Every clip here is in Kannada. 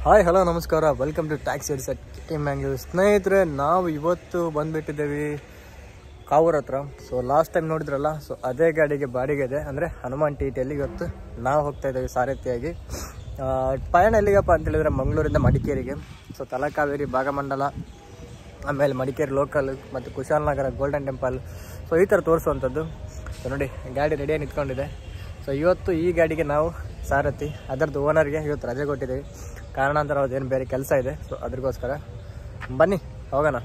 ಹಾಯ್ ಹಲೋ ನಮಸ್ಕಾರ welcome to taxi ads at K Mangalore ಸ್ನೇಹಿತರೆ ನಾವು ಇವತ್ತು ಬಂದುಬಿಟ್ಟಿದ್ದೇವೆ ಕಾವೂರ್ ಹತ್ರ ಸೊ ಲಾಸ್ಟ್ ಟೈಮ್ ನೋಡಿದ್ರಲ್ಲ ಸೊ ಅದೇ ಗಾಡಿಗೆ ಬಾಡಿಗೆ ಇದೆ ಅಂದರೆ ಹನುಮಾನ್ ಟಿ ಟಿಯಲ್ಲಿ ಇವತ್ತು ನಾವು ಹೋಗ್ತಾ ಇದ್ದೇವೆ ಸಾರಥಿಯಾಗಿ ಆ, ಪಯಣ ಎಲ್ಲಿಗಪ್ಪ ಅಂತ ಹೇಳಿದ್ರೆ ಮಂಗಳೂರಿಂದ ಮಡಿಕೇರಿಗೆ ಸೊ ತಲಕಾವೇರಿ ಭಾಗಮಂಡಲ ಆಮೇಲೆ ಮಡಿಕೇರಿ ಲೋಕಲ್ ಮತ್ತು ಕುಶಾಲನಗರ ಗೋಲ್ಡನ್ ಟೆಂಪಲ್ ಸೊ ಈ ಥರ ತೋರಿಸುವಂಥದ್ದು ಸೊ ನೋಡಿ ಗಾಡಿ ರೆಡಿಯಾಗಿ ನಿಂತ್ಕೊಂಡಿದೆ ಸೊ ಇವತ್ತು ಈ ಗಾಡಿಗೆ ನಾವು ಸಾರಥಿ ಅದರದ್ದು ಓನರ್ಗೆ ಇವತ್ತು ರಜೆ ಕೊಟ್ಟಿದ್ದೀವಿ ಕಾರಣಾಂತರ ಅದೇನು ಬೇರೆ ಕೆಲಸ ಇದೆ ಸೊ ಅದ್ರಗೋಸ್ಕರ ಬನ್ನಿ ಹೋಗೋಣ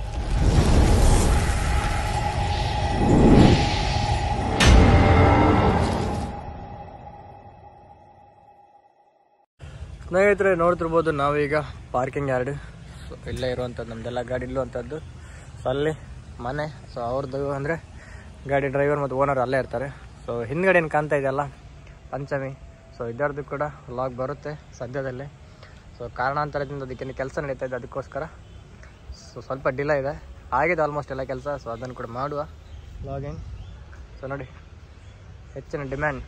ಸ್ನೇಹಿತರೆ ನೋಡ್ತಿರ್ಬೋದು ನಾವೀಗ ಪಾರ್ಕಿಂಗ್ ಯಾರ್ಡ್ ಸೊ ಇಲ್ಲೇ ಇರುವಂಥದ್ದು ನಮ್ದೆಲ್ಲ ಗಾಡಿ ಇಲ್ಲುವಂಥದ್ದು ಸೊ ಅಲ್ಲಿ ಮನೆ ಸೊ ಅವ್ರದ್ದು ಅಂದರೆ ಗಾಡಿ ಡ್ರೈವರ್ ಮತ್ತು ಓನರ್ ಅಲ್ಲೇ ಇರ್ತಾರೆ ಸೊ ಹಿಂದ್ಗಡೆ ಏನು ಕಾಣ್ತಾ ಇದೆಯಲ್ಲ ಪಂಚಮಿ ಸೊ ಇದರದ್ದು ಕೂಡ ಲಾಗ್ ಬರುತ್ತೆ ಸದ್ಯದಲ್ಲೇ ಸೊ ಕಾರಣಾಂತರದಿಂದ ಅದಕ್ಕೆ ಕೆಲಸ ನಡೀತಾ ಇದೆ ಅದಕ್ಕೋಸ್ಕರ ಸೊ ಸ್ವಲ್ಪ ಡಿಲೇ ಇದೆ ಆಗಿದೆ ಆಲ್ಮೋಸ್ಟ್ ಎಲ್ಲ ಕೆಲಸ ಸೊ ಅದನ್ನು ಕೂಡ ಮಾಡುವ ಲಾಗಿಂಗ್ ಸೊ ನೋಡಿ ಹೆಚ್ಚಿನ ಡಿಮ್ಯಾಂಡ್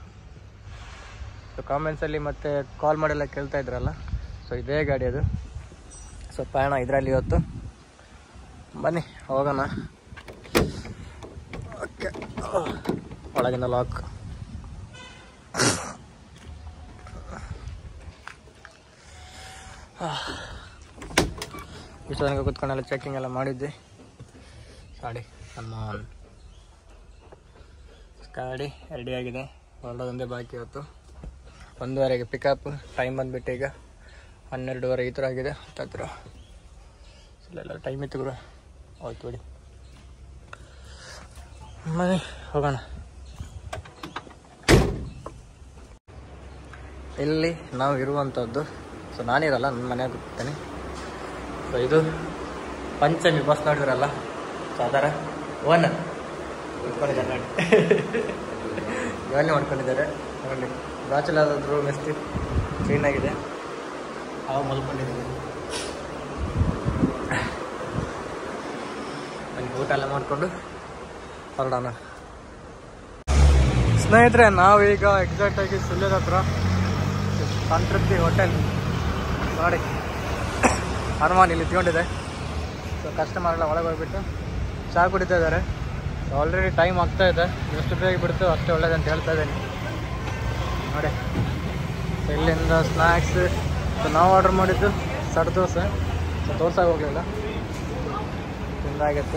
ಸೊ ಕಾಮೆಂಟ್ಸಲ್ಲಿ ಮತ್ತೆ ಕಾಲ್ ಮಾಡೆಲ್ಲ ಕೇಳ್ತಾ ಇದ್ರಲ್ಲ ಸೊ ಇದೇ ಗಾಡಿ ಅದು ಸೊ ಪಯಣ ಇದರಲ್ಲಿ ಇವತ್ತು ಬನ್ನಿ ಹೋಗೋಣ ಓಕೆ ಒಳಗಿನ ಲಾಕ್ ಇಷ್ಟು ತನಕ ಕೂತ್ಕೊಂಡೆಲ್ಲ ಚೆಕಿಂಗ್ ಎಲ್ಲ ಮಾಡಿದ್ದೆ ಗಾಡಿ ನಮ್ಮ ಗಾಡಿ ರೆಡಿಯಾಗಿದೆ ಹೊರಡೋದೊಂದೇ ಬಾಕಿ ಇವತ್ತು ಒಂದೂವರೆಗೆ ಪಿಕಪ್ ಟೈಮ್ ಬಂದುಬಿಟ್ಟು ಈಗ ಹನ್ನೆರಡುವರೆ ಈ ಥರ ಆಗಿದೆ ಹತ್ತತ್ರ ಇಲ್ಲೆಲ್ಲ ಟೈಮ್ ಇತ್ತು ಗುರು ಹೋಯ್ತು ಬಿಡಿ ಮನೆ ಹೋಗೋಣ ಇಲ್ಲಿ ನಾವು ಇರುವಂಥದ್ದು ಸೊ ನಾನಿರಲ್ಲ ನನ್ನ ಮನೆಯಾಗ ಕೂಗ್ತೇನೆ ಸೊ ಇದು ಪಂಚಮಿ ಬಸ್ ನೋಡಿದ್ರಲ್ಲ ಸೊ ಅದರ ಓನರ್ ಕುತ್ಕೊಂಡಿದ್ದಾರೆ ನೋಡಿ ಯೋಚನೆ ಮಾಡ್ಕೊಂಡಿದ್ದಾರೆ ನೋಡಿ ಬ್ಯಾಚುಲರ್ ರೂಮ್ ಎಷ್ಟು ಕ್ಲೀನಾಗಿದೆ ಅವ ಮಲ್ಕೊಂಡಿದ್ದೀವಿ ಬನ್ನಿ ಊಟ ಎಲ್ಲ ಮಾಡಿಕೊಂಡು ಹೊರಡೋಣ ಸ್ನೇಹಿತರೆ ನಾವೀಗ ಎಕ್ಸಾಕ್ಟಾಗಿ ಸುಳ್ಯದ ಹತ್ರ ಸಂತೃಪ್ತಿ ಹೋಟೆಲ್ ನೋಡಿ ಹನುಮಾನ್ ಇಲ್ಲಿ ಇತ್ಕೊಂಡಿದೆ ಸೊ ಕಸ್ಟಮರ್ ಎಲ್ಲ ಒಳಗೆ ಹೋಗ್ಬಿಟ್ಟು ಚಹಾ ಕುಡಿತಾ ಇದ್ದಾರೆ ಆಲ್ರೆಡಿ ಟೈಮ್ ಆಗ್ತಾ ಇದೆ ಎಷ್ಟು ಬೇಗ ಬಿಡ್ತು ಅಷ್ಟೇ ಒಳ್ಳೇದಂತ ಹೇಳ್ತಾ ಇದ್ದೀನಿ ನೋಡಿ ಸೊ ಇಲ್ಲಿಂದ ಸ್ನ್ಯಾಕ್ಸ್ ಸೊ ನಾವು ಆರ್ಡರ್ ಮಾಡಿದ್ದು ಸಡ್ ದೋಸೆ ಸೊ ತೋರ್ಸಾಗ ಹೋಗಲಿಲ್ಲ ತಿಂದಾಗತ್ತೆ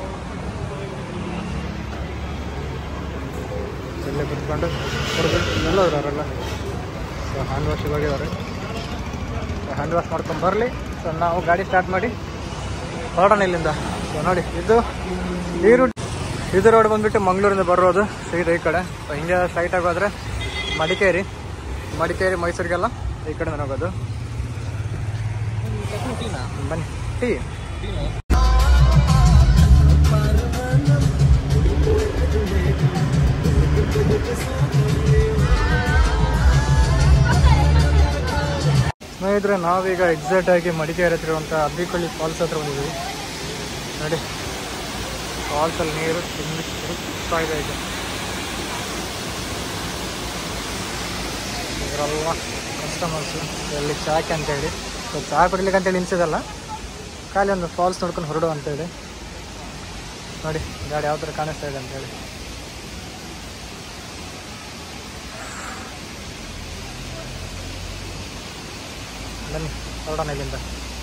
ಇಲ್ಲೇ ಕುತ್ಕೊಂಡು ಹೊರಗೆ ಎಲ್ಲೋದ್ರು ಅವರೆಲ್ಲ ಸೊ ಹ್ಯಾಂಡ್ ವಾಶಿಗೆ ಹೋಗಿದ್ದಾರೆ ಸೊ ಹ್ಯಾಂಡ್ ವಾಶ್ ಮಾಡ್ಕೊಂಡು ಬರಲಿ ಸೊ ನಾವು ಗಾಡಿ ಸ್ಟಾರ್ಟ್ ಮಾಡಿ ಹೊರಡೋಣ ಇಲ್ಲಿಂದ ಸೊ ನೋಡಿ ಇದು ಈ ರೂಟ್ ಇದು ರೋಡ್ ಬಂದ್ಬಿಟ್ಟು ಮಂಗಳೂರಿಂದ ಬರೋದು ಸೀದಾ ಈ ಕಡೆ ಸೊ ಹಿಂಗೆ ಸ್ಟ್ರೈಟಾಗಿ ಹೋದರೆ ಮಡಿಕೇರಿ ಮಡಿಕೇರಿ ಮೈಸೂರಿಗೆಲ್ಲ ಈ ಕಡೆ ಹೋಗೋದು ಬನ್ನಿ ಟೀ ಸ್ನೇಹಿತರೆ ನಾವೀಗ ಎಕ್ಸಾಕ್ಟ್ ಆಗಿ ಮಡಿಕೇರಿ ಹತ್ರ ಇರುವಂಥ ಅಬ್ಬಿಕೊಳ್ಳಿ ಫಾಲ್ಸ್ ಹತ್ರ ಬಂದಿದ್ದೀವಿ ನೋಡಿ ಫಾಲ್ಸಲ್ಲಿ ನೀರು ತುಂಬಿ ತುರುಕ್ತಾ ಇದೆ ಈಗ ಇವರೆಲ್ಲ ಕಸ್ಟಮರ್ಸು ಎಲ್ಲಿ ಚಾಕೆ ಅಂತೇಳಿ ಸೊ ಚಹಾ ಕುಡಿಲಿಕ್ಕೆ ಅಂತೇಳಿ ನಿಲ್ಸಿದಲ್ಲ ಖಾಲಿ ಒಂದು ಫಾಲ್ಸ್ ನೋಡ್ಕೊಂಡು ಹೊರಡು ಅಂತೇಳಿ ನೋಡಿ ಗಾಡಿ ಯಾವ ಥರ ಕಾಣಿಸ್ತಾ ಇದೆ ಅಂತೇಳಿ ಬನ್ನಿ ಹೊರಡೋಣ ಇಲ್ಲಿಂದ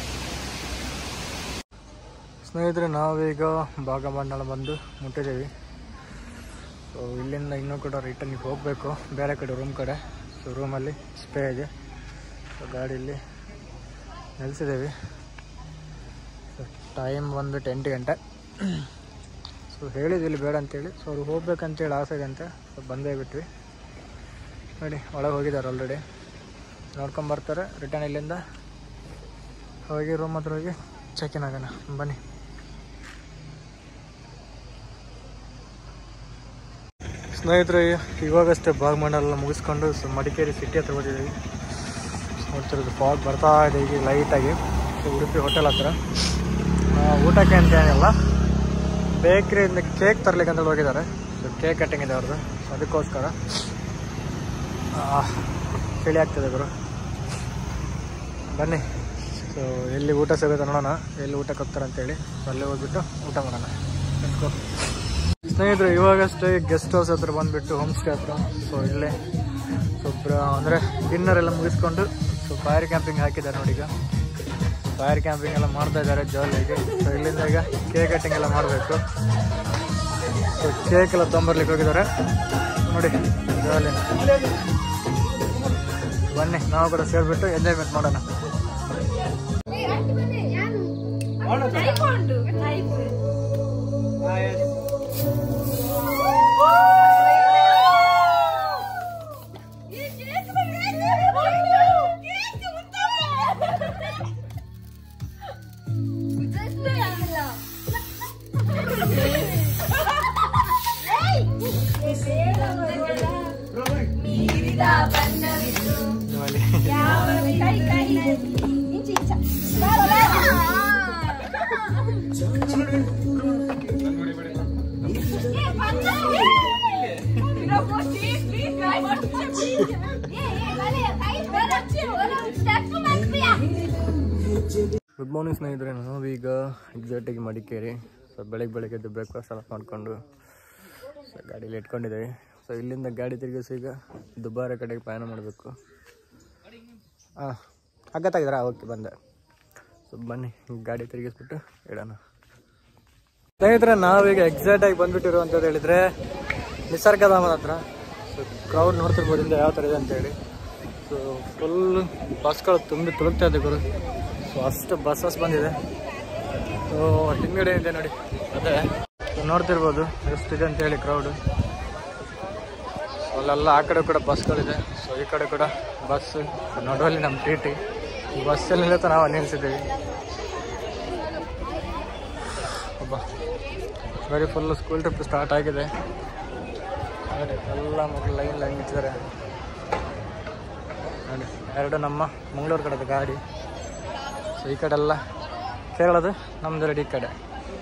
ಸ್ನೇಹಿತರೆ ನಾವೀಗ ಭಾಗಮಂಡಲ ಬಂದು ಮುಟ್ಟಿದ್ದೀವಿ ಸೊ ಇಲ್ಲಿಂದ ಇನ್ನೂ ಕೂಡ ರಿಟರ್ನಿಗೆ ಹೋಗಬೇಕು ಬೇರೆ ಕಡೆ ರೂಮ್ ಕಡೆ ಸೊ ರೂಮಲ್ಲಿ ಸ್ಟೇ ಇದೆ ಸೊ ಗಾಡಿಯಲ್ಲಿ ನಿಲ್ಲಿಸಿದ್ದೀವಿ ಸೊ ಟೈಮ್ ಬಂದ್ಬಿಟ್ಟು ಎಂಟು ಗಂಟೆ ಸೊ ಹೇಳಿದ್ವಿ ಇಲ್ಲಿ ಬೇಡ ಅಂತೇಳಿ ಸೊ ಅವ್ರು ಹೋಗ್ಬೇಕಂತೇಳಿ ಆಸೆ ಇದೆ ಅಂತ ಸೊ ಬಂದೇ ಬಿಟ್ವಿ ನೋಡಿ ಒಳಗೆ ಹೋಗಿದ್ದಾರೆ ಆಲ್ರೆಡಿ ನೋಡ್ಕೊಂಬರ್ತಾರೆ ರಿಟರ್ನ್ ಇಲ್ಲಿಂದ ಹೋಗಿ ರೂಮ್ ಹತ್ರ ಹೋಗಿ ಚೆಕ್ ಇನ್ ಆಗೋಣ ಬನ್ನಿ ಸ್ನೇಹಿತರೆ ಇವಾಗಷ್ಟೇ ಭಾಗಮಂಡಲ ಮುಗಿಸ್ಕೊಂಡು ಸೊ ಮಡಿಕೇರಿ ಸಿಟಿ ಹತ್ರ ಹೋಗಿದ್ದೀವಿ ನೋಡ್ತಿರೋದು ಫಾಗ್ ಬರ್ತಾ ಇದೆ ಈಗ ಲೈಟಾಗಿ ಸೊ ಉಡುಪಿ ಹೋಟೆಲ್ ಹತ್ರ ಆ, ಊಟಕ್ಕೆ ಅಂತ ಏನಿಲ್ಲ ಬೇಕ್ರಿಯಿಂದ ಕೇಕ್ ತರ್ಲಿಕ್ಕೆ ಅಂತ ಹೋಗಿದ್ದಾರೆ ಸೊ ಕೇಕ್ ಕಟ್ಟಿಂಗ್ ಇದೆ ಅವ್ರದ್ದು ಸೊ ಅದಕ್ಕೋಸ್ಕರ ಆ, ಚಳಿ ಆಗ್ತದೆ ಗುರು ಬನ್ನಿ ಸೊ ಎಲ್ಲಿ ಊಟ ಸಿಗುತ್ತೆ ನೋಡೋಣ ಎಲ್ಲಿ ಊಟಕ್ಕೆ ಹೋಗ್ತಾರೆ ಅಂತೇಳಿ ಸೊ ಅಲ್ಲೇ ಹೋಗ್ಬಿಟ್ಟು ಊಟ ಮಾಡೋಣ Let's go. ಸ್ನೇಹಿತರು ಇವಾಗಷ್ಟೇ ಗೆಸ್ಟ್ ಹೌಸ್ ಹತ್ರ ಬಂದುಬಿಟ್ಟು ಹೋಮ್ ಸ್ಟೇ ಹತ್ರ ಸೊ ಇಲ್ಲೇ ಸೊ ಅಂದರೆ ಡಿನ್ನರ್ ಎಲ್ಲ ಮುಗಿಸ್ಕೊಂಡು ಸೊ ಫೈರ್ ಕ್ಯಾಂಪಿಂಗ್ ಹಾಕಿದ್ದಾರೆ ನೋಡಿ ಈಗ ಫೈರ್ ಕ್ಯಾಂಪಿಂಗ್ ಎಲ್ಲ ಮಾಡ್ತಾ ಇದ್ದಾರೆ ಜಾಲಿಯಾಗಿ ಸೊ ಇಲ್ಲಿಂದ ಈಗ ಕೇಕ್ ಕಟ್ಟಿಂಗ್ ಎಲ್ಲ ಮಾಡಬೇಕು ಸೊ ಕೇಕ್ ಎಲ್ಲ ತೊಂಬರ್ಲಿಕ್ಕೆ ಹೋಗಿದ್ದಾರೆ ನೋಡಿ ಜಾಲಿ ಬನ್ನಿ ನಾವು ಕೂಡ ಸೇರಿಬಿಟ್ಟು ಎಂಜಾಯ್ಮೆಂಟ್ ಮಾಡೋಣ ಟೈಪ್ ಉಂಟು ಟೈಪ್ ಮೀರಿದ ಬಣ್ಣವಿತ್ತು ಜಾಲಿ ಯಾವ ಕೈ ಕೈ ಇಂಚಿ ಇಂಚ ಬಾರ ಗುಡ್ ಮಾರ್ನಿಂಗ್ ಸ್ನೇಹಿತರೆ ನಾವೀಗ ಎಕ್ಸಾಕ್ಟಾಗಿ ಮಡಿಕೇರಿ ಸೊ ಬೆಳಗ್ಗೆ ಬೆಳಗ್ಗೆ ಎದ್ದು ಬ್ರೇಕ್ಫಾಸ್ಟ್ ಎಲ್ಲ ಮಾಡಿಕೊಂಡು ಸೊ ಗಾಡೀಲಿ ಇಟ್ಕೊಂಡಿದ್ದೇವೆ ಸೊ ಇಲ್ಲಿಂದ ಗಾಡಿ ತಿರುಗಿಸಿ ಈಗ ದುಬಾರೆ ಕಡೆಗೆ ಪ್ರಯಾಣ ಮಾಡಬೇಕು ಹಾಂ ಅಗತ್ತಾಗಿದ್ದೀರಾ ಓಕೆ ಬಂದೆ ಸೊ ಬನ್ನಿ ಗಾಡಿ ತಿರುಗಿಸ್ಬಿಟ್ಟು ಇಡೋಣ ಸ್ನೇಹಿತರೆ ನಾವೀಗ ಎಕ್ಸಾಕ್ಟಾಗಿ ಬಂದ್ಬಿಟ್ಟಿರುವಂಥದ್ದು ಹೇಳಿದರೆ ನಿಸರ್ಗಧಾಮದ ಹತ್ರ ಸೊ ಕ್ರೌಡ್ ನೋಡ್ತಿರ್ಬೋದು ಹಿಂದೆ ಯಾವ ಥರ ಇದೆ ಅಂತೇಳಿ ಸೊ ಫುಲ್ ಬಸ್ಗಳು ತುಂಬಿ ತುಳುಕ್ತಾ ಇದೆ ಗುರು ಸೊ ಅಷ್ಟು ಬಸ್ಸಸ್ ಬಂದಿದೆ ಸೊ ಹಿಂದ್ಗಡೆ ಇದೆ ನೋಡಿ ಅದೇ ಸೊ ನೋಡ್ತಿರ್ಬೋದು ಎಷ್ಟಿದೆ ಅಂತೇಳಿ ಕ್ರೌಡು ಅಲ್ಲೆಲ್ಲ ಆ ಕಡೆ ಕೂಡ ಬಸ್ಗಳಿದೆ ಸೊ ಈ ಕಡೆ ಕೂಡ ಬಸ್ ನಡುವಲ್ಲಿ ನಮ್ಮ ಟಿ ಟಿ ಬಸ್ಸಲ್ಲಿ ನಿಲ್ಲುತ್ತಾ ನಾವು ನಿಲ್ಲಿಸಿದ್ದೀವಿ ಒಬ್ಬ ಬರೀ ಫುಲ್ ಸ್ಕೂಲ್ ಟ್ರಿಪ್ ಸ್ಟಾರ್ಟ್ ಆಗಿದೆ ನೋಡಿ ಎಲ್ಲ ಮಕ್ಕಳು ಲೈನ್ ಲೈನ್ ನಿಂತಿದ್ದಾರೆ ನೋಡಿ ಎರಡು ನಮ್ಮ ಮಂಗಳೂರು ಕಡೆದ ಗಾಡಿ ಸೊ ಈ ಕಡೆ ಎಲ್ಲ ಕೇರಳದ ನಮ್ಮದು ರೆಡಿ ಈ ಕಡೆ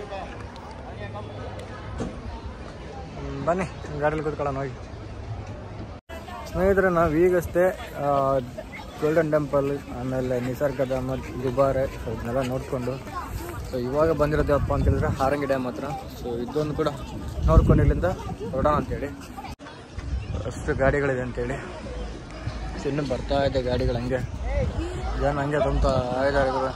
ಹ್ಮ್, ಬನ್ನಿ ಗಾಡೀಲಿ ಕೂತ್ಕೊಳ್ಳೋಣ ಹೋಗಿ ಸ್ನೇಹಿತರೆ ನಾವು ಈಗಷ್ಟೇ ಗೋಲ್ಡನ್ ಟೆಂಪಲ್ ಆಮೇಲೆ ನಿಸರ್ಗಧಾಮ ದುಬಾರೆ ಸೊ ಇದನ್ನೆಲ್ಲ ನೋಡಿಕೊಂಡು ಸೊ ಇವಾಗ ಬಂದಿರೋದು ಅಪ್ಪ ಅಂತ ಹೇಳಿದ್ರೆ ಹಾರಂಗಿ ಡ್ಯಾಮ್ ಹತ್ರ ಸೊ ಇದೊಂದು ಕೂಡ ನೋಡ್ಕೊಂಡು ಇಲ್ಲಿಂದ ಹೊರಡೋಣ ಅಂತೇಳಿ ಅಷ್ಟು ಗಾಡಿಗಳಿದೆ ಅಂತೇಳಿ ಸೊ ಇನ್ನೂ ಬರ್ತಾ ಇದೆ ಗಾಡಿಗಳು ಹಂಗೆ ಜನ ಹಂಗೆ ತುಂಬ ಇದ್ದಾರೆ ಗುರು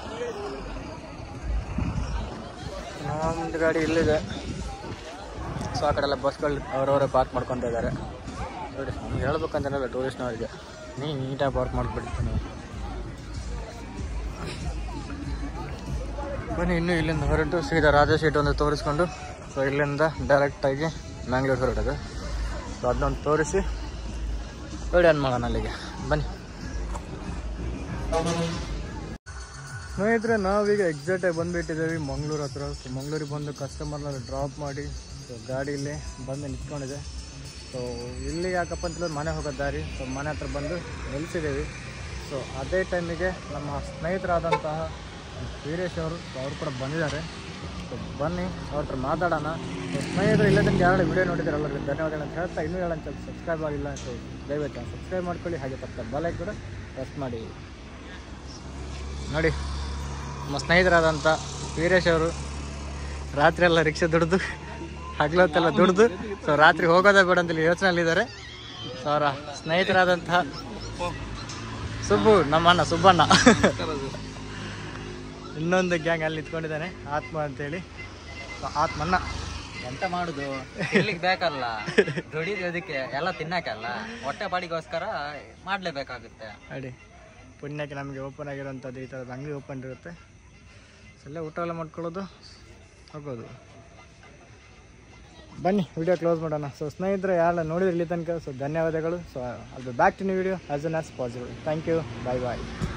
ನಮ್ಮದು ಗಾಡಿ ಇಲ್ಲಿದೆ ಸೊ ಆ ಕಡೆ ಎಲ್ಲ ಬಸ್ಗಳು ಅವರವರೇ ಪಾರ್ಕ್ ಮಾಡ್ಕೊತಾ ಇದ್ದಾರೆ ನೋಡಿ ನಮ್ಗೆ ಹೇಳ್ಬೇಕಂತೇನಲ್ಲ ಟೂರಿಸ್ಟ್ನವರಿಗೆ ನೀ ನೀಟಾಗಿ ಪಾರ್ಕ್ ಮಾಡಿಬಿಡ್ತೀನಿ ನೀವು ಬನ್ನಿ ಇನ್ನೂ ಇಲ್ಲಿಂದ ಹೊರಟು ಸೀದಾ ರಾಜ ಸೀಟ್ ಒಂದು ತೋರಿಸ್ಕೊಂಡು ಸೊ ಇಲ್ಲಿಂದ ಡೈರೆಕ್ಟಾಗಿ ಮ್ಯಾಂಗ್ಳೂರು ಹೊರಟೋದು ಸೊ ಅದನ್ನೊಂದು ತೋರಿಸಿ ರೆಡಿ ಮಾಡೋಣ ಅಲ್ಲಿಗೆ ಬನ್ನಿ ಸ್ನೇಹಿತರೆ ನಾವೀಗ ಎಕ್ಸಾಕ್ಟಾಗಿ ಬಂದುಬಿಟ್ಟಿದ್ದೀವಿ ಮಂಗಳೂರು ಹತ್ರ ಸೊ ಮಂಗಳೂರಿಗೆ ಬಂದು ಕಸ್ಟಮರ್ನ ಡ್ರಾಪ್ ಮಾಡಿ ಸೊ ಗಾಡಿಯಲ್ಲಿ ಬಂದು ನಿಂತ್ಕೊಂಡಿದೆ ಸೊ ಇಲ್ಲಿ ಯಾಕಪ್ಪ ಅಂತಂದ್ರೆ ಮನೆ ಹೋಗೋ ದಾರಿ ಸೊ ಮನೆ ಹತ್ರ ಬಂದು ನಿಲ್ಲಿಸಿದ್ದೀವಿ ಸೊ ಅದೇ ಟೈಮಿಗೆ ನಮ್ಮ ಸ್ನೇಹಿತರಾದಂತಹ ವೀರೇಶ್ ಅವರು ಸೊ ಅವ್ರು ಕೂಡ ಬಂದಿದ್ದಾರೆ ಸೊ ಬನ್ನಿ ಅವ್ರ ಹತ್ರ ಮಾತಾಡೋಣ ಸೊ ಸ್ನೇಹಿತರು ಇಲ್ಲ ತನಕ ಯಾರು ವಿಡಿಯೋ ನೋಡಿದಾರಲ್ಲ ಅವ್ರಿಗೆ ಧನ್ಯವಾದಗಳು ಅಂತ ಹೇಳ್ತಾ ಇನ್ನೂ ಹೇಳೋಣ ಸಬ್ಸ್ಕ್ರೈಬ್ ಆಗಿಲ್ಲ ಸೊ ದಯವಿಟ್ಟು ಸಬ್ಸ್ಕ್ರೈಬ್ ಮಾಡ್ಕೊಳ್ಳಿ ಹಾಗೆ ಪಕ್ಕ ಬಲಕ್ಕೆ ಕೂಡ ಪ್ರೆಸ್ ಮಾಡಿ ನೋಡಿ ನಮ್ಮ ಸ್ನೇಹಿತರಾದಂಥ ವೀರೇಶ್ ಅವರು ರಾತ್ರಿ ಎಲ್ಲ ರಿಕ್ಷಾ ದುಡ್ದು ಹಗಲೊತ್ತೆಲ್ಲ ದುಡ್ದು ಸೊ ರಾತ್ರಿ ಹೋಗೋದೇ ಬೇಡ ಅಂತೇಳಿ ಯೋಚನೆಯಲ್ಲಿದ್ದಾರೆ ಸೊ ಅವರ ಸ್ನೇಹಿತರಾದಂತಹ ಸುಬ್ಬು ನಮ್ಮಣ್ಣ ಸುಬ್ಬಣ್ಣ ಇನ್ನೊಂದು ಗ್ಯಾಂಗ್ ಅಲ್ಲಿ ನಿಂತ್ಕೊಂಡಿದ್ದಾನೆ ಆತ್ಮ ಅಂತೇಳಿ ಸೊ ಆತ್ಮಣ್ಣ ಎಂತ ಮಾಡುದು ಇರ್ಲಿಕ್ಕೆ ಬೇಕಲ್ಲ ದುಡಿಯೋದಕ್ಕೆ ಎಲ್ಲ ತಿನ್ನಕ್ಕಲ್ಲ ಹೊಟ್ಟೆ ಪಾಡಿಗೋಸ್ಕರ ಮಾಡ್ಲೇಬೇಕಾಗುತ್ತೆ ಅಡಿ ಪುಣ್ಯಕ್ಕೆ ನಮಗೆ ಓಪನ್ ಆಗಿರೋಂಥದ್ದು ಈ ಥರದ ಅಂಗಡಿ ಓಪನ್ ಇರುತ್ತೆ ಸೊ ಅಲ್ಲೇ ಊಟ ಎಲ್ಲ ಮಾಡ್ಕೊಳ್ಳೋದು ಹೋಗೋದು ಬನ್ನಿ ವಿಡಿಯೋ ಕ್ಲೋಸ್ ಮಾಡೋಣ ಸೊ ಸ್ನೇಹಿತರೆ ಯಾರೆಲ್ಲ ನೋಡಿದ್ರೆ ಇಲ್ಲಿ ತನಕ ಸೊ ಧನ್ಯವಾದಗಳು ಸೊ ಅದು back to new video as soon as possible thank you bye bye